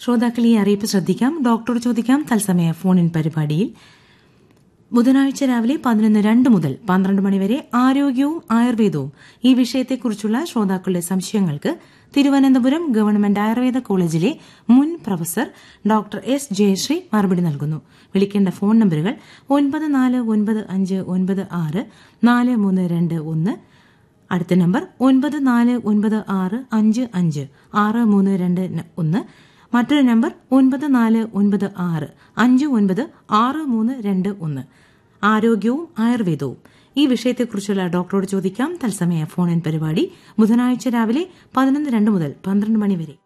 ശ്രോതാക്കൾ ഈ അറിയിപ്പ് ശ്രദ്ധിക്കാം ഡോക്ടറോട് ചോദിക്കാം തത്സമയ ഫോൺ ഇൻ പരിപാടിയിൽ ബുധനാഴ്ച രാവിലെ പതിനൊന്ന് രണ്ട് മുതൽ പന്ത്രണ്ട് മണിവരെ ആരോഗ്യവും ആയുർവേദവും ഈ വിഷയത്തെക്കുറിച്ചുള്ള ശ്രോതാക്കളുടെ സംശയങ്ങൾക്ക് തിരുവനന്തപുരം ഗവൺമെന്റ് ആയുർവേദ കോളേജിലെ മുൻ പ്രൊഫസർ ഡോക്ടർ എസ് ജയശ്രീ മറുപടി നൽകുന്നു വിളിക്കേണ്ട ഫോൺ നമ്പറുകൾ ഒൻപത് നാല് ഒൻപത് അഞ്ച് ഒൻപത് ആറ് നാല് മൂന്ന് രണ്ട് ഒന്ന് അടുത്ത നമ്പർ ഒൻപത് നാല് ഒൻപത് ആറ് അഞ്ച് അഞ്ച് ആറ് മൂന്ന് രണ്ട് ഒന്ന് മറ്റൊരു നമ്പർ ഒൻപത് നാല് ഒൻപത് ആറ് അഞ്ച് ഒൻപത് ആറ് മൂന്ന് രണ്ട് ഒന്ന് ആരോഗ്യവും ആയുർവേദവും ഈ വിഷയത്തെക്കുറിച്ചുള്ള ഡോക്ടറോട് ചോദിക്കാം തത്സമയ ഫോൺ ഇൻ പരിപാടി ബുധനാഴ്ച രാവിലെ പതിനൊന്ന് രണ്ട് മുതൽ പന്ത്രണ്ട് മണി വരെ